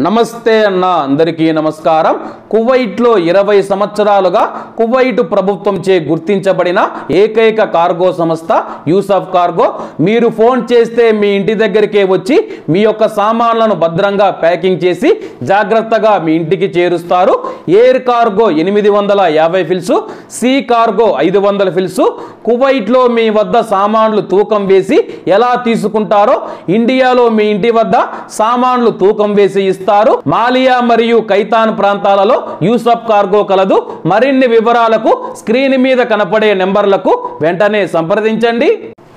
నమస్తే అన్న అందరికీ నమస్కారం కువైట్లో ఇరవై సంవత్సరాలుగా కువైట్ ప్రభుత్వంచే గుర్తించబడిన ఏకైక కార్గో సంస్థ యూసఫ్ కార్గో మీరు ఫోన్ చేస్తే మీ ఇంటి దగ్గరికే వచ్చి మీ యొక్క సామాన్లను భద్రంగా ప్యాకింగ్ చేసి జాగ్రత్తగా మీ ఇంటికి చేరుస్తారు ఎయిర్ కార్గో ఎనిమిది వందల యాభై ఫిల్స్ సీ కార్గో ఐదు వందల ఫిల్స్ కువైట్లో మీ వద్ద సామాన్లు తూకం వేసి ఎలా తీసుకుంటారో ఇండియాలో మీ ఇంటి వద్ద సామాన్లు తూకం వేసి ఇస్తారు మాలియా మరియు కైతాన్ ప్రాంతాలలో యూసఫ్ కార్గో కలదు మరిన్ని వివరాలకు స్క్రీన్ మీద కనపడే నెంబర్లకు వెంటనే సంప్రదించండి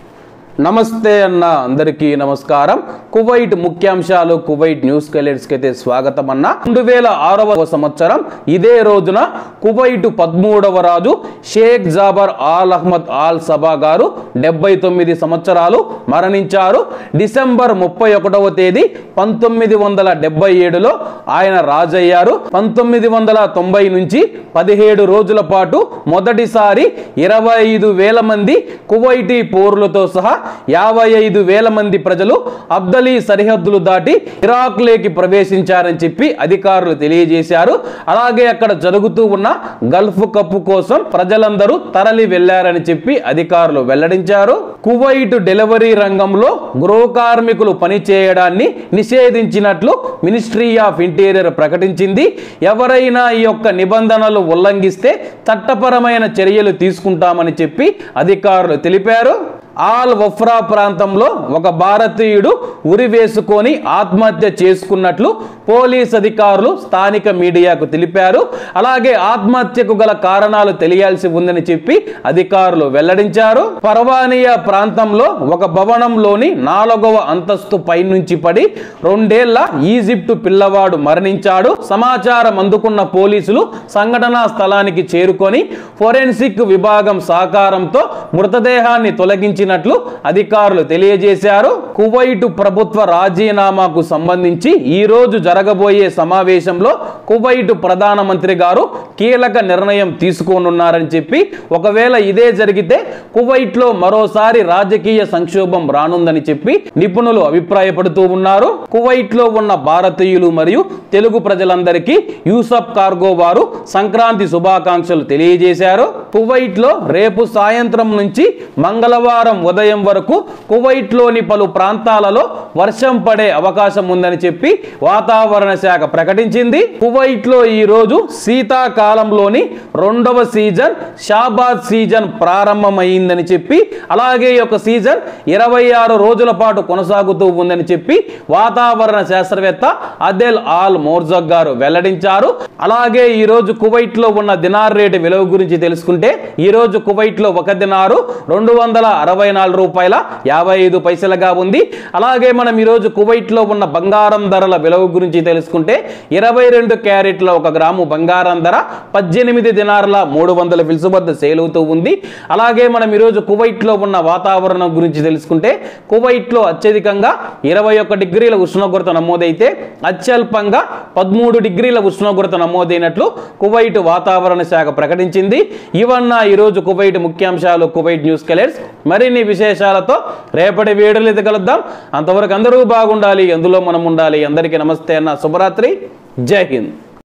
నమస్తే అన్న అందరికీ నమస్కారం కువైట్ ముఖ్యాంశాలు కువైట్ న్యూస్ కలెట్స్కి అయితే స్వాగతం అన్న రెండు వేల ఆరవ సంవత్సరం ఇదే రోజున కువైట్ పదమూడవ రాజు Sheikh Jaber Al Ahmad Al Sabah గారు డెబ్బై తొమ్మిది సంవత్సరాలు మరణించారు డిసెంబర్ ముప్పై ఒకటవ తేదీ పంతొమ్మిది వందల డెబ్బై ఏడులో ఆయన రాజయ్యారు పంతొమ్మిది వందల తొంభై నుంచి పదిహేడు రోజుల పాటు మొదటిసారి ఇరవై ఐదు వేల మంది కువైటీ పౌరులతో సహా యాభై ఐదు వేల మంది ప్రజలు అబ్దలీ సరిహద్దులు దాటి ఇరాక్ లేకి ప్రవేశించారని చెప్పి అధికారులు తెలియజేశారు అలాగే అక్కడ జరుగుతూ ఉన్న గల్ఫ్ కప్ కోసం ప్రజలందరూ తరలి వెళ్లారని చెప్పి అధికారులు వెల్లడించారు కువైట్ డెలివరీ రంగంలో గృహ కార్మికులు పనిచేయడాన్ని నిషేధించినట్లు మినిస్ట్రీ ఆఫ్ ఇంటీరియర్ ప్రకటించింది ఎవరైనా ఈ యొక్క నిబంధనలు ఉల్లంఘిస్తే చట్టపరమైన చర్యలు తీసుకుంటామని చెప్పి అధికారులు తెలిపారు ఆల్ వఫ్రా ప్రాంతంలో ఒక భారతీయుడు ఉరి వేసుకొని ఆత్మహత్య చేసుకున్నట్లు పోలీస్ అధికారులు స్థానిక మీడియాకు తెలిపారు అలాగే ఆత్మహత్యకు గల కారణాలు తెలియాల్సి ఉందని చెప్పి అధికారులు వెల్లడించారు పర్వానియా ప్రాంతంలో ఒక భవనంలోని నాలుగవ అంతస్తు పైనుంచి పడి రెండేళ్ల ఈజిప్టు పిల్లవాడు మరణించాడు సమాచారం అందుకున్న పోలీసులు సంఘటనా స్థలానికి చేరుకొని ఫోరెన్సిక్ విభాగం సహకారంతో మృతదేహాన్ని తొలగించినట్లు అధికారులు తెలియజేశారు కువైట్ ప్రభుత్వ రాజీనామాకు సంబంధించి ఈ రోజు జరగబోయే సమావేశంలో కువైట్ ప్రధానమంత్రి గారు కీలక నిర్ణయం తీసుకోనున్నారని చెప్పి ఒకవేళ ఇదే జరిగితే కువైట్లో మరోసారి రాజకీయ సంక్షోభం రానుందని చెప్పి నిపుణులు అభిప్రాయపడుతూ ఉన్నారు కువైట్లో ఉన్న భారతీయులు మరియు తెలుగు ప్రజలందరికీ యూసఫ్ కార్గో వారు సంక్రాంతి శుభాకాంక్షలు తెలియజేశారు కువైట్లో రేపు సాయంత్రం నుంచి మంగళవారం ఉదయం వరకు కువైట్లోని పలు ప్రాంతాలలో వర్షం పడే అవకాశం ఉందని చెప్పి వాతావరణ శాఖ ప్రకటించింది కువైట్లో ఈ రోజు శీతాకాలంలోని రెండవ సీజన్ షాబాద్ సీజన్ ప్రారంభమైందని చెప్పి అలాగే ఈ యొక్క సీజన్ ఇరవై ఆరు రోజుల పాటు కొనసాగుతూ ఉందని చెప్పి వాతావరణ శాస్త్రవేత్త అదెల్ ఆల్ మోర్జక్ గారు వెల్లడించారు అలాగే ఈ రోజు కువైట్ లో ఉన్న దినార్ రేటు విలువ గురించి తెలుసుకుంటే ఈ రోజు కువైట్ లో ఒక దినారు రెండు వందల అరవై నాలుగు రూపాయల యాభై ఐదు పైసలుగా ఉంది అలాగే మనం ఈ రోజు కువైట్ లో ఉన్న బంగారం ధరల విలువ గురించి తెలుసుకుంటే ఇరవై రెండు క్యారెట్ల ఒక గ్రాము బంగారం ధర పద్దెనిమిది దినారుల మూడు వందల ఫిల్స్ వద్ద సేల్ అవుతూ ఉంది అలాగే మనం ఈరోజు కువైట్ లో ఉన్న వాతావరణం గురించి తెలుసుకుంటే కువైట్ లో అత్యధికంగా ఇరవై ఒక్క డిగ్రీల ఉష్ణోగ్రత నమోదైతే అత్యల్పంగా పదమూడు డిగ్రీల ఉష్ణోగ్రత నమోదైనట్లు కువైట్ వాతావరణ శాఖ ప్రకటించింది ఇవన్న ఈరోజు కువైట్ ముఖ్యాంశాలు కువైట్ న్యూస్ కలర్స్ మరిన్ని విశేషాలతో రేపటి వీడియోలు ఎదగలుద్దాం అంతవరకు అందరూ బాగుండాలి అందులో మనం ఉండాలి అందరికీ నమస్తే అన్న శుభరాత్రి జై హింద్